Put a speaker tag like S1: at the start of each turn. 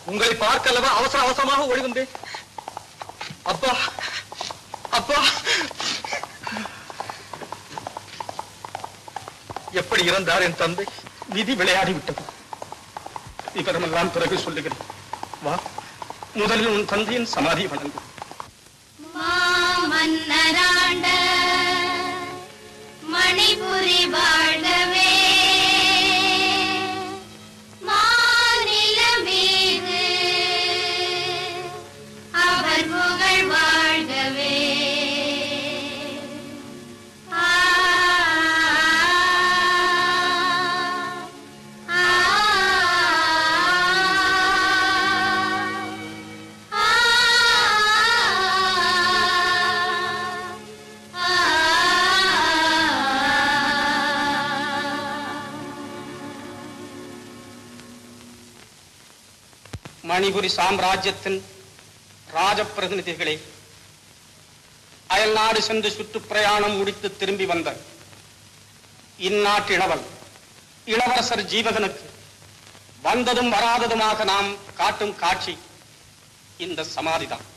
S1: உங்களை பார்க்க அல்லவா அவசர அவசரமாக ஓடி வந்தேன் அப்பா அப்பா எப்படி இறந்தார் என் தந்தை விதி விளையாடி விட்டது விவரமெல்லாம் பிறகு சொல்லுகிறேன் வா முதலில் உன் தந்தையின் சமாதி வணங்கும்
S2: மாமன்னராண்ட மணிபுரி வாழ்கவே மாநில மீது அவர் புகழ் வாழ்கவே ஆ, ஆ, ஆ.
S1: மணிபுரி சாம்ராஜ்யத்தின் ராஜப்பிரதிநிதிகளே அயல்நாடு சென்று சுற்றுப்பிரயாணம் முடித்து திரும்பி வந்த இந்நாட்டு இளவல் இளவரசர் ஜீவகனுக்கு வந்ததும் வராததுமாக நாம் காட்டும் காட்சி இந்த சமாதிதான்